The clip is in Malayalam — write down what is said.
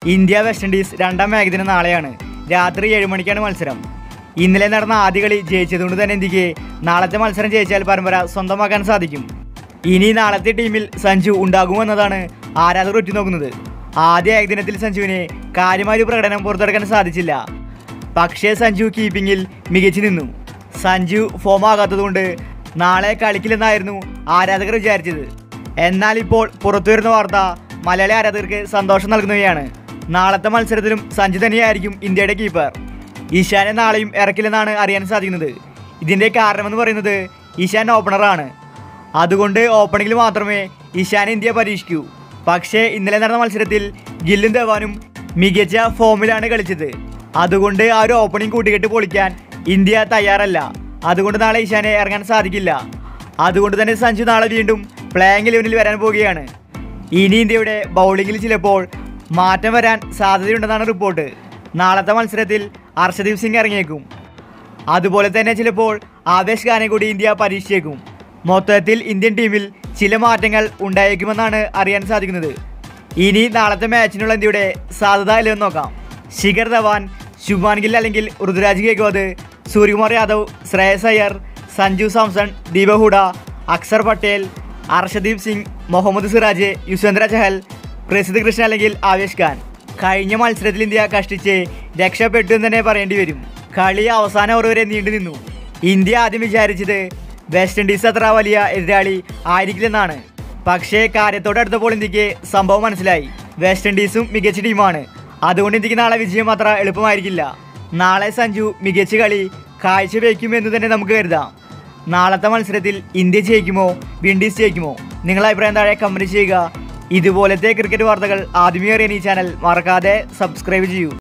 ഇന്ത്യ വെസ്റ്റ് ഇൻഡീസ് രണ്ടാം ഏകദിനം നാളെയാണ് രാത്രി ഏഴ് മണിക്കാണ് മത്സരം ഇന്നലെ നടന്ന ആദ്യ കളി ജയിച്ചതുകൊണ്ട് തന്നെ ഇന്ത്യക്ക് നാളത്തെ മത്സരം ജയിച്ചാൽ പരമ്പര സ്വന്തമാക്കാൻ സാധിക്കും ഇനി നാളത്തെ ടീമിൽ സഞ്ജു ഉണ്ടാകുമെന്നതാണ് ആരാധകർ ഉറ്റുനോക്കുന്നത് ആദ്യ ഏകദിനത്തിൽ സഞ്ജുവിന് കാര്യമായ ഒരു പ്രകടനം പുറത്തെടുക്കാൻ സാധിച്ചില്ല പക്ഷേ സഞ്ജു കീപ്പിങ്ങിൽ മികച്ചു നിന്നു സഞ്ജു ഫോം ആകാത്തതുകൊണ്ട് നാളെ കളിക്കില്ലെന്നായിരുന്നു ആരാധകർ വിചാരിച്ചത് എന്നാൽ ഇപ്പോൾ പുറത്തുവരുന്ന വാർത്ത മലയാളി ആരാധകർക്ക് സന്തോഷം നൽകുന്നവയാണ് നാളത്തെ മത്സരത്തിലും സഞ്ജു തന്നെയായിരിക്കും ഇന്ത്യയുടെ കീപ്പർ ഈശാനെ നാളെയും ഇറക്കില്ലെന്നാണ് അറിയാൻ സാധിക്കുന്നത് ഇതിൻ്റെ കാരണമെന്ന് പറയുന്നത് ഈശാൻ ഓപ്പണറാണ് അതുകൊണ്ട് ഓപ്പണിങ്ങിൽ മാത്രമേ ഈശാൻ ഇന്ത്യ പരീക്ഷിക്കൂ പക്ഷേ ഇന്നലെ നടന്ന മത്സരത്തിൽ ഗില്ലും ധവാനും മികച്ച ഫോമിലാണ് കളിച്ചത് അതുകൊണ്ട് ആ ഒരു ഓപ്പണിംഗ് കൂട്ടുകെട്ട് പൊളിക്കാൻ ഇന്ത്യ തയ്യാറല്ല അതുകൊണ്ട് നാളെ ഈശാനെ ഇറങ്ങാൻ സാധിക്കില്ല അതുകൊണ്ട് തന്നെ സഞ്ജു നാളെ വീണ്ടും പ്ലേയിങ് ഇലവനിൽ വരാൻ പോവുകയാണ് ഇനി ഇന്ത്യയുടെ ബൗളിങ്ങിൽ ചിലപ്പോൾ മാറ്റം വരാൻ സാധ്യതയുണ്ടെന്നാണ് റിപ്പോർട്ട് നാളത്തെ മത്സരത്തിൽ ഹർഷദീപ് സിംഗ് ഇറങ്ങിയേക്കും അതുപോലെ തന്നെ ചിലപ്പോൾ ആവേശ് ഖാനെ കൂടി ഇന്ത്യ പരീക്ഷിച്ചേക്കും മൊത്തത്തിൽ ഇന്ത്യൻ ടീമിൽ ചില മാറ്റങ്ങൾ ഉണ്ടായേക്കുമെന്നാണ് അറിയാൻ സാധിക്കുന്നത് ഇനി നാളത്തെ മാച്ചിനുള്ള ഇന്ത്യയുടെ സാധ്യത ഇല്ലെന്ന് നോക്കാം ശിഖർ ധവാൻ ശുഭാൻ ഗിൽ അല്ലെങ്കിൽ ഋതുരാജ് ഗേക്വാദ് സൂര്യകുമാർ യാദവ് ശ്രേയസ് അയ്യർ സഞ്ജു സാംസൺ ദീപക് ഹൂഡ അക്സർ പട്ടേൽ അർഷദീപ് സിംഗ് മുഹമ്മദ് സിറാജ് യുസ്വേന്ദ്ര ചഹൽ പ്രസിദ്ധ് കൃഷ്ണ അല്ലെങ്കിൽ ആവേശ് ഖാൻ കഴിഞ്ഞ മത്സരത്തിൽ ഇന്ത്യ കഷ്ടിച്ച് രക്ഷപ്പെട്ടു എന്ന് തന്നെ പറയേണ്ടി വരും കളി അവസാന ഓവർ വരെ നീണ്ടു നിന്നു ഇന്ത്യ ആദ്യം വിചാരിച്ചത് വെസ്റ്റ് ഇൻഡീസ് അത്ര വലിയ എതിരാളി ആയിരിക്കില്ലെന്നാണ് പക്ഷേ കാര്യത്തോടെ അടുത്തപ്പോൾ ഇന്ത്യക്ക് സംഭവം മനസ്സിലായി വെസ്റ്റ് ഇൻഡീസും മികച്ച ടീമാണ് അതുകൊണ്ട് ഇന്ത്യക്ക് നാളെ വിജയം അത്ര എളുപ്പമായിരിക്കില്ല നാളെ സഞ്ജു മികച്ച കളി കാഴ്ചവെക്കുമെന്ന് തന്നെ നമുക്ക് കരുതാം നാളത്തെ മത്സരത്തിൽ ഇന്ത്യ ജയിക്കുമോ വിൻഡീസ് ജയിക്കുമോ നിങ്ങളുടെ അഭിപ്രായം താഴെ കമൻറ്റ് ചെയ്യുക ഇതുപോലത്തെ ക്രിക്കറ്റ് വാർത്തകൾ ആദ്യമേ അറിയാൻ ഈ ചാനൽ മറക്കാതെ സബ്സ്ക്രൈബ് ചെയ്യൂ